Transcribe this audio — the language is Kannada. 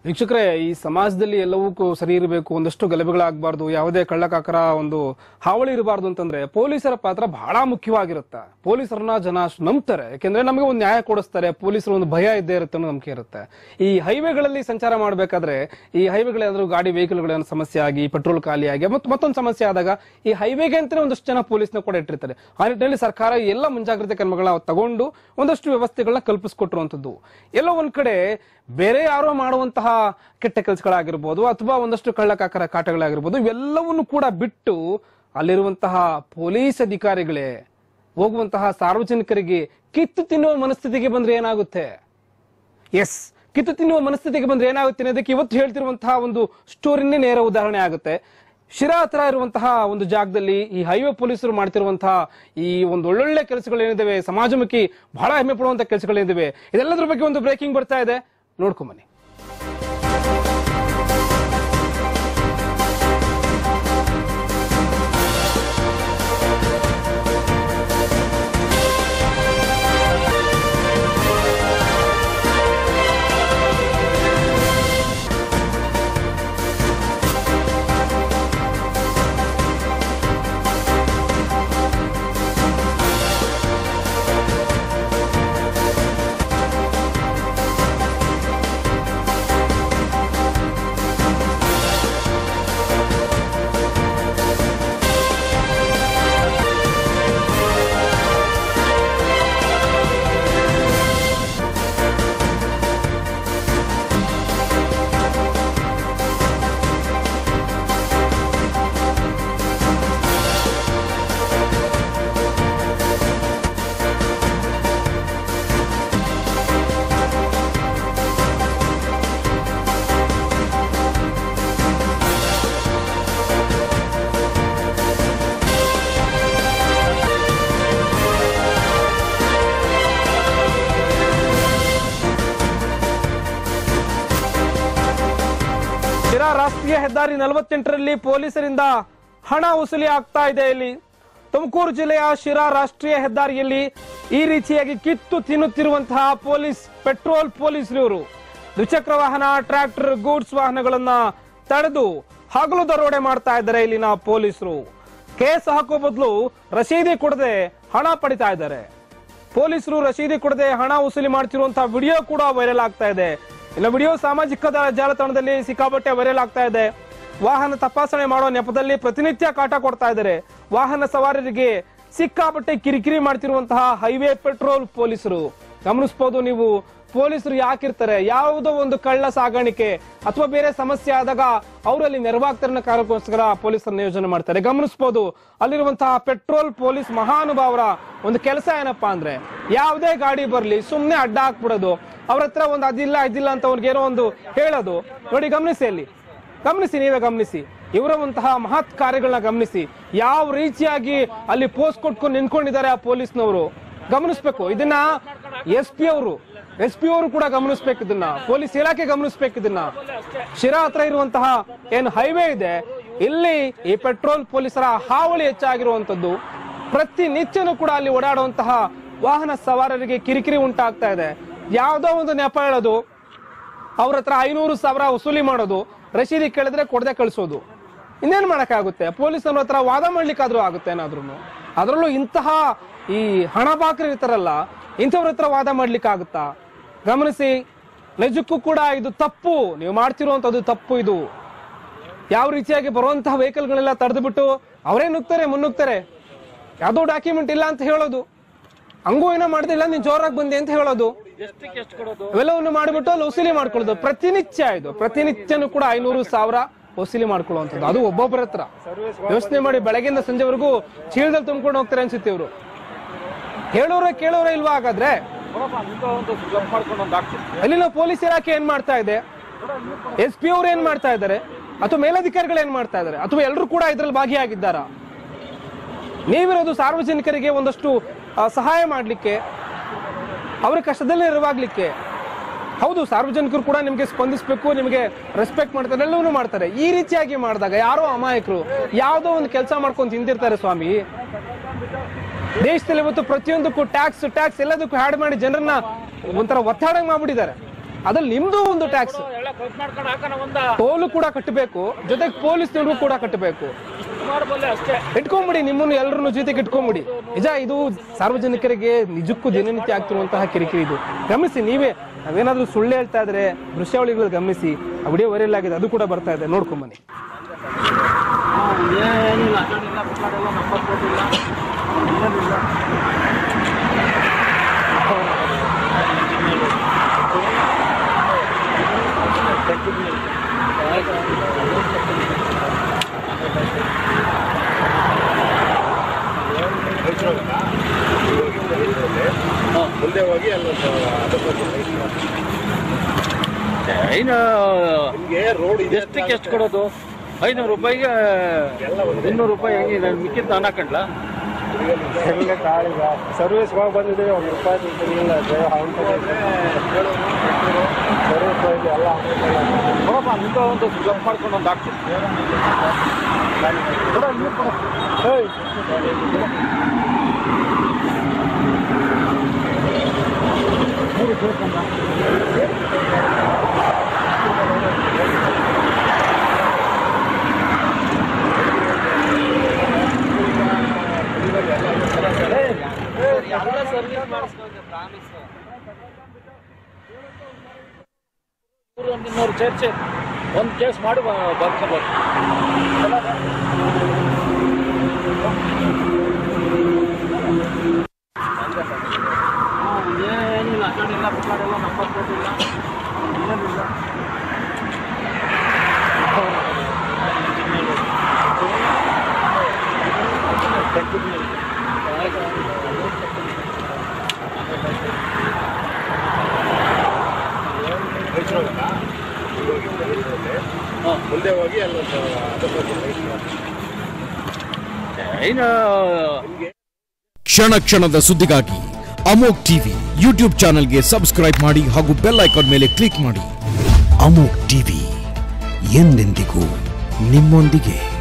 ವೀಕ್ಷಕರೇ ಈ ಸಮಾಜದಲ್ಲಿ ಎಲ್ಲವೂ ಕು- ಸರಿ ಇರಬೇಕು ಒಂದಷ್ಟು ಗಲಭೆಗಳಾಗಬಾರ್ದು ಯಾವುದೇ ಕಳ್ಳಕಾಕರ ಒಂದು ಹಾವಳಿ ಇರಬಾರ್ದು ಅಂತಂದ್ರೆ ಪೊಲೀಸರ ಪಾತ್ರ ಬಹಳ ಮುಖ್ಯವಾಗಿರುತ್ತೆ ಪೊಲೀಸರನ್ನ ಜನ ಅಷ್ಟು ನಂಬ್ತಾರೆ ಯಾಕೆಂದ್ರೆ ನಮಗೆ ಒಂದು ನ್ಯಾಯ ಕೊಡಿಸ್ತಾರೆ ಪೊಲೀಸರು ಒಂದು ಭಯ ಇದ್ದೇ ಇರುತ್ತೆ ಅನ್ನೋ ನಂಬಿಕೆ ಇರುತ್ತೆ ಈ ಹೈವೇಗಳಲ್ಲಿ ಸಂಚಾರ ಮಾಡಬೇಕಾದ್ರೆ ಈ ಹೈವೇಗಳೇನಾದ್ರೂ ಗಾಡಿ ವೆಹಿಕಲ್ಗಳೇನೋ ಸಮಸ್ಯೆ ಆಗಿ ಪೆಟ್ರೋಲ್ ಖಾಲಿ ಆಗಿ ಮತ್ತು ಮತ್ತೊಂದು ಸಮಸ್ಯೆ ಆದಾಗ ಈ ಹೈವೇಗೆ ಅಂತಾನೆ ಒಂದಷ್ಟು ಜನ ಪೊಲೀಸ್ನ ಕೂಡ ಇಟ್ಟಿರ್ತಾರೆ ಆ ನಿಟ್ಟಿನಲ್ಲಿ ಸರ್ಕಾರ ಎಲ್ಲ ಮುಂಜಾಗ್ರತೆ ಕ್ರಮಗಳನ್ನ ತಗೊಂಡು ಒಂದಷ್ಟು ವ್ಯವಸ್ಥೆಗಳನ್ನ ಕಲ್ಪಿಸ್ಕೊಟ್ಟಿರುವಂತದ್ದು ಎಲ್ಲೋ ಒಂದ್ ಕಡೆ ಬೇರೆ ಯಾರೋ ಮಾಡುವಂತಹ ಕೆಟ್ಟ ಕೆಲಸಗಳಾಗಿರ್ಬೋದು ಅಥವಾ ಒಂದಷ್ಟು ಕಳ್ಳಕಾಕರ ಕಾಟಗಳಾಗಿರ್ಬೋದು ಇವೆಲ್ಲವನ್ನು ಕೂಡ ಬಿಟ್ಟು ಅಲ್ಲಿರುವಂತಹ ಪೊಲೀಸ್ ಅಧಿಕಾರಿಗಳೇ ಹೋಗುವಂತಹ ಸಾರ್ವಜನಿಕರಿಗೆ ಕಿತ್ತು ತಿನ್ನುವ ಮನಸ್ಥಿತಿಗೆ ಬಂದ್ರೆ ಏನಾಗುತ್ತೆ ಎಸ್ ಕಿತ್ತು ತಿನ್ನುವ ಮನಸ್ಥಿತಿಗೆ ಬಂದ್ರೆ ಏನಾಗುತ್ತೆ ಅನ್ನೋದಕ್ಕೆ ಇವತ್ತು ಹೇಳ್ತಿರುವಂತಹ ಒಂದು ಸ್ಟೋರಿನೇ ನೇರ ಉದಾಹರಣೆ ಆಗುತ್ತೆ ಶಿರಾ ಹತ್ರ ಇರುವಂತಹ ಒಂದು ಜಾಗದಲ್ಲಿ ಈ ಹೈವೇ ಪೊಲೀಸರು ಮಾಡ್ತಿರುವಂತಹ ಈ ಒಂದು ಒಳ್ಳೊಳ್ಳೆ ಕೆಲಸಗಳೇನಿದಾವೆ ಸಮಾಜಮುಖಿ ಬಹಳ ಹೆಮ್ಮೆ ಪಡುವಂತ ಕೆಲಸಗಳೇನಿದಾವೆ ಇದೆಲ್ಲದ್ರ ಬಗ್ಗೆ ಒಂದು ಬ್ರೇಕಿಂಗ್ ಬರ್ತಾ ಇದೆ ನೋಡ್ಕೊಂಬನ್ನಿ ಶಿರಾ ರಾಷ್ಟ್ರೀಯ ಹೆದ್ದಾರಿ ನಲವತ್ತೆಂಟರಲ್ಲಿ ಪೊಲೀಸರಿಂದ ಹಣ ವಸೂಲಿ ಆಗ್ತಾ ಇದೆ ಇಲ್ಲಿ ತುಮಕೂರು ಜಿಲ್ಲೆಯ ಶಿರಾ ರಾಷ್ಟ್ರೀಯ ಹೆದ್ದಾರಿಯಲ್ಲಿ ಈ ರೀತಿಯಾಗಿ ಕಿತ್ತು ತಿನ್ನುತ್ತಿರುವಂತಹ ಪೊಲೀಸ್ ಪೆಟ್ರೋಲ್ ಪೊಲೀಸರು ಇವರು ದ್ವಿಚಕ್ರ ವಾಹನ ಟ್ರ್ಯಾಕ್ಟರ್ ಗೂಡ್ಸ್ ವಾಹನಗಳನ್ನ ತಡೆದು ಹಗಲು ದರೋಡೆ ಮಾಡ್ತಾ ಇದ್ದಾರೆ ಇಲ್ಲಿನ ಪೊಲೀಸರು ಕೇಸ್ ಹಾಕೋ ಬದಲು ರಸೀದಿ ಕೊಡದೆ ಹಣ ಪಡಿತಾ ಇದ್ದಾರೆ ಪೊಲೀಸರು ರಸೀದಿ ಕೊಡದೆ ಹಣ ವಸೂಲಿ ಮಾಡ್ತಿರುವಂತಹ ವಿಡಿಯೋ ಕೂಡ ವೈರಲ್ ಆಗ್ತಾ ಇದೆ ಇಲ್ಲ ವಿಡಿಯೋ ಸಾಮಾಜಿಕ ದ- ಜಾಲತಾಣದಲ್ಲಿ ಸಿಕ್ಕಾಪಟ್ಟೆ ವೈರಲ್ ಆಗ್ತಾ ಇದೆ ವಾಹನ ತಪಾಸಣೆ ಮಾಡೋ ನೆಪದಲ್ಲಿ ಪ್ರತಿನಿತ್ಯ ಕಾಟ ಕೊಡ್ತಾ ಇದ್ದಾರೆ ವಾಹನ ಸವಾರರಿಗೆ ಸಿಕ್ಕಾಪಟ್ಟೆ ಕಿರಿಕಿರಿ ಮಾಡ್ತಿರುವಂತಹ ಹೈವೇ ಪೆಟ್ರೋಲ್ ಪೊಲೀಸರು ಗಮನಿಸಬಹುದು ನೀವು ಪೊಲೀಸರು ಯಾಕಿರ್ತಾರೆ ಯಾವುದೋ ಒಂದು ಕಳ್ಳ ಸಾಗಾಣಿಕೆ ಅಥವಾ ಬೇರೆ ಸಮಸ್ಯೆ ಆದಾಗ ಅವರಲ್ಲಿ ನೆರವಾಗ್ತಾರೆ ಅನ್ನೋ ಕಾರಣಕ್ಕೋಸ್ಕರ ಪೊಲೀಸರನ್ನ ಯೋಜನೆ ಮಾಡ್ತಾರೆ ಗಮನಿಸಬಹುದು ಅಲ್ಲಿರುವಂತಹ ಪೆಟ್ರೋಲ್ ಪೊಲೀಸ್ ಮಹಾನುಭಾವರ ಒಂದು ಕೆಲಸ ಏನಪ್ಪಾ ಅಂದ್ರೆ ಯಾವುದೇ ಗಾಡಿ ಬರ್ಲಿ ಸುಮ್ನೆ ಅಡ್ಡ ಹಾಕ್ಬಿಡೋದು ಅವ್ರ ಹತ್ರ ಒಂದು ಅದಿಲ್ಲ ಇದಿಲ್ಲ ಅಂತ ಅವ್ರಿಗೆ ಏನೋ ಒಂದು ಹೇಳೋದು ನೋಡಿ ಗಮನಿಸಿ ಅಲ್ಲಿ ಗಮನಿಸಿ ನೀವೇ ಗಮನಿಸಿ ಇವರವಂತಹ ಮಹತ್ ಕಾರ್ಯಗಳನ್ನ ಗಮನಿಸಿ ಯಾವ ರೀತಿಯಾಗಿ ಅಲ್ಲಿ ಪೋಸ್ಟ್ ಕೊಟ್ಕೊಂಡು ನಿಂತ್ಕೊಂಡಿದ್ದಾರೆ ಆ ಪೊಲೀಸ್ನವರು ಗಮನಿಸ್ಬೇಕು ಇದನ್ನ ಎಸ್ ಪಿ ಅವರು ಎಸ್ ಪಿ ಅವರು ಕೂಡ ಗಮನಿಸ್ಬೇಕು ಇದನ್ನ ಪೊಲೀಸ್ ಇಲಾಖೆ ಗಮನಿಸ್ಬೇಕು ಇದನ್ನ ಶಿರಾ ಹತ್ರ ಇರುವಂತಹ ಏನು ಹೈವೇ ಇದೆ ಇಲ್ಲಿ ಈ ಪೆಟ್ರೋಲ್ ಪೊಲೀಸರ ಹಾವಳಿ ಹೆಚ್ಚಾಗಿರುವಂತದ್ದು ಪ್ರತಿನಿತ್ಯನೂ ಕೂಡ ಅಲ್ಲಿ ಓಡಾಡುವಂತಹ ವಾಹನ ಸವಾರರಿಗೆ ಕಿರಿಕಿರಿ ಉಂಟಾಗ್ತಾ ಇದೆ ಯಾವ್ದೋ ಒಂದು ನೆಪ ಹೇಳೋದು ಅವ್ರ ಹತ್ರ ಐನೂರು ಸಾವಿರ ವಸೂಲಿ ಮಾಡೋದು ರಶೀದಿ ಕೇಳಿದ್ರೆ ಕೊಡದೆ ಕಳಿಸೋದು ಇನ್ನೇನ್ ಮಾಡಕ್ಕಾಗುತ್ತೆ ಪೊಲೀಸರ ಹತ್ರ ವಾದ ಮಾಡ್ಲಿಕ್ಕಾದ್ರೂ ಆಗುತ್ತೆ ಏನಾದ್ರೂ ಅದರಲ್ಲೂ ಇಂತಹ ಈ ಹಣ ಬಾಕರು ಇರ್ತಾರಲ್ಲ ಇಂಥವ್ರ ಹತ್ರ ವಾದ ಮಾಡ್ಲಿಕ್ಕಾಗುತ್ತಾ ಗಮನಿಸಿ ನಿಜಕ್ಕೂ ಕೂಡ ಇದು ತಪ್ಪು ನೀವು ಮಾಡ್ತಿರುವಂತದ್ದು ತಪ್ಪು ಇದು ಯಾವ ರೀತಿಯಾಗಿ ಬರುವಂತಹ ವೆಹಿಕಲ್ಗಳೆಲ್ಲ ತಡೆದ್ಬಿಟ್ಟು ಅವರೇ ನುಗ್ತಾರೆ ಮುನ್ನುಗ್ತಾರೆ ಯಾವ್ದೋ ಡಾಕ್ಯುಮೆಂಟ್ ಇಲ್ಲ ಅಂತ ಹೇಳೋದು ಹಂಗೂ ಏನೋ ಮಾಡ್ದಿಲ್ಲ ನೀನ್ ಜೋರಾಗಿ ಬಂದೆ ಅಂತ ಹೇಳೋದು ಇವೆಲ್ಲವನ್ನು ಮಾಡಿಬಿಟ್ಟು ಅಲ್ಲಿ ವಸೂಲಿ ಮಾಡ್ಕೊಳ್ಳೋದು ಪ್ರತಿನಿತ್ಯ ಇದು ಪ್ರತಿನಿತ್ಯನೂ ಕೂಡ ಐನೂರು ಸಾವಿರ ವಸೂಲಿ ಮಾಡ್ಕೊಳ್ಳುವಂಥದ್ದು ಅದು ಒಬ್ಬೊಬ್ಬರ ಹತ್ರ ಯೋಚನೆ ಮಾಡಿ ಬೆಳಗಿಂದ ಸಂಜೆವರೆಗೂ ಚೀಲದಲ್ಲಿ ತುಂಬಿಕೊಂಡು ಹೋಗ್ತಾರೆ ಅನ್ಸುತ್ತೆ ಇವರು ಹೇಳೋರೆ ಕೇಳೋರೆ ಇಲ್ವಾ ಹಾಗಾದ್ರೆ ಅಲ್ಲಿನ ಪೊಲೀಸ್ ಇಲಾಖೆ ಏನ್ ಮಾಡ್ತಾ ಇದೆ ಎಸ್ ಪಿ ಅವ್ರು ಏನ್ ಮಾಡ್ತಾ ಇದ್ದಾರೆ ಅಥವಾ ಮೇಲಧಿಕಾರಿಗಳು ಏನ್ ಮಾಡ್ತಾ ಇದ್ದಾರೆ ಅಥವಾ ಎಲ್ಲರೂ ಕೂಡ ಇದ್ರಲ್ಲಿ ಭಾಗಿಯಾಗಿದ್ದಾರಾ ನೀವಿರೋದು ಸಾರ್ವಜನಿಕರಿಗೆ ಒಂದಷ್ಟು ಆ, ಸಹಾಯ ಮಾಡಲಿಕ್ಕೆ ಅವರ ಕಷ್ಟದಲ್ಲಿ ನೆರವಾಗ್ಲಿಕ್ಕೆ ಹೌದು ಸಾರ್ವಜನಿಕರು ಕೂಡ ನಿಮಗೆ ಸ್ಪಂದಿಸಬೇಕು ನಿಮಗೆ ರೆಸ್ಪೆಕ್ಟ್ ಮಾಡ್ತಾರೆ ಎಲ್ಲವನ್ನೂ ಮಾಡ್ತಾರೆ ಈ ರೀತಿಯಾಗಿ ಮಾಡಿದಾಗ ಯಾರೋ ಅಮಾಯಕರು ಯಾವುದೋ ಒಂದು ಕೆಲಸ ಮಾಡ್ಕೊಂಡು ತಿಂದಿರ್ತಾರೆ ಸ್ವಾಮಿ ದೇಶದಲ್ಲಿ ಇವತ್ತು ಪ್ರತಿಯೊಂದಕ್ಕೂ ಟ್ಯಾಕ್ಸ್ ಟ್ಯಾಕ್ಸ್ ಎಲ್ಲದಕ್ಕೂ ಹ್ಯಾಡ್ ಮಾಡಿ ಜನರನ್ನ ಒಂಥರ ಒತ್ತಡ ಮಾಡ್ಬಿಟ್ಟಿದ್ದಾರೆ ಅದ್ರಲ್ಲಿ ನಿಮ್ದು ಒಂದು ಟ್ಯಾಕ್ಸ್ ಕಟ್ ಮಾಡ್ಕೊಂಡು ಹಾಕೋಣ ಒಂದ ಟೋಲು ಕೂಡ ಕಟ್ಟಬೇಕು ಜೊತೆಗೆ ಪೊಲೀಸ್ನವ್ರಿಗೂ ಕೂಡ ಕಟ್ಟಬೇಕು ಮಾಡಬಲ್ಲೆ ಅಷ್ಟೇ ಇಟ್ಕೊಂಬಿಡಿ ನಿಮ್ಮನ್ನು ಎಲ್ಲರನ್ನು ಜೊತೆಗೆ ಇಟ್ಕೊಂಬಿಡಿ ನಿಜ ಇದು ಸಾರ್ವಜನಿಕರಿಗೆ ನಿಜಕ್ಕೂ ದಿನನಿತ್ಯ ಆಗ್ತಿರುವಂತಹ ಕಿರಿಕಿರಿ ಇದು ಗಮನಿಸಿ ನೀವೇ ನಾವೇನಾದ್ರೂ ಸುಳ್ಳು ಹೇಳ್ತಾ ಇದ್ರೆ ದೃಶ್ಯಾವಳಿಗಳು ಗಮನಿಸಿ ಆ ವಿಡಿಯೋ ವೈರಲ್ ಆಗಿದೆ ಅದು ಕೂಡ ಬರ್ತಾ ಇದೆ ನೋಡ್ಕೊಂಬನ್ನಿ ಏನಿಲ್ಲ ಆ ಕಡೆ ಇಲ್ಲ ಈ ಕಡೆ ಇಲ್ಲ ನಂಬರ್ ಕೊಟ್ಟಿಲ್ಲ ಏನಿಲ್ಲ ಮುಂದೆ ಹೋಗಿ ಅಲ್ಲ ಏನು ನಿಮ್ಗೆ ರೋಡ್ ಇದೆ ಎಷ್ಟಕ್ಕೆ ಎಷ್ಟು ಕೊಡೋದು ಐನೂರು ರೂಪಾಯಿಗೆ ಇನ್ನೂರು ರೂಪಾಯಿ ಹೆಂಗೆ ನಾನು ಮಿಕ್ಕಿದ್ದು ನಾನು ಹಾಕೊಂಡ್ಲ ಸರ್ವಿಸ್ ಹೋಗಿ ಬಂದಿದ್ದೀವಿ ಒಂದು ರೂಪಾಯಿ ತಿಂತಿರ್ಲಿಲ್ಲ ಸರ್ವಿಸ್ ಎಲ್ಲ ನೋಡಪ್ಪ ನಿಂತ ಒಂದು ಜಂಪ್ ಮಾಡ್ಕೊಂಡು ಒಂದು ಹಾಕ್ತೀನಿ ಕೊಡು, ನೀರು ಕೊಡು. ಏಯ್. ನೀರು ಸೇರ್ಕೊಂಡ. ಏಯ್, ಏಯ್, ಎಲ್ಲ ಸರ್ವಿಸ್ ಮಾಡಿಸ್ಕೊಂಡು ಪ್ರಾಮಿಸ್ ಒಂದು ಇನ್ನೂರು ಚರ್ಚೆ ಒಂದು ಕೇಸ್ ಮಾಡಿ ಬರ್ಕೋಬೋದು ಏನಿಲ್ಲ ಆ ಕಡೆ ಇಲ್ಲ ಈ ಕಡೆ ಇಲ್ಲ ನಂಬರ್ ಕೊಟ್ಟಿಲ್ಲ ಏನಿಲ್ಲ ಮುಂದೆ ಹೋಗಿ ಅಲ್ಲ ಏನು ಕ್ಷಣ ಕ್ಷಣದ ಸುದ್ದಿಗಾಗಿ ಅಮೋಕ್ ಟಿವಿ ಯೂಟ್ಯೂಬ್ ಚಾನೆಲ್ಗೆ ಸಬ್ಸ್ಕ್ರೈಬ್ ಮಾಡಿ ಹಾಗೂ ಬೆಲ್ ಐಕಾನ್ ಮೇಲೆ ಕ್ಲಿಕ್ ಮಾಡಿ ಅಮೋಕ್ ಟಿವಿ ಎಂದೆಂದಿಗೂ ನಿಮ್ಮೊಂದಿಗೆ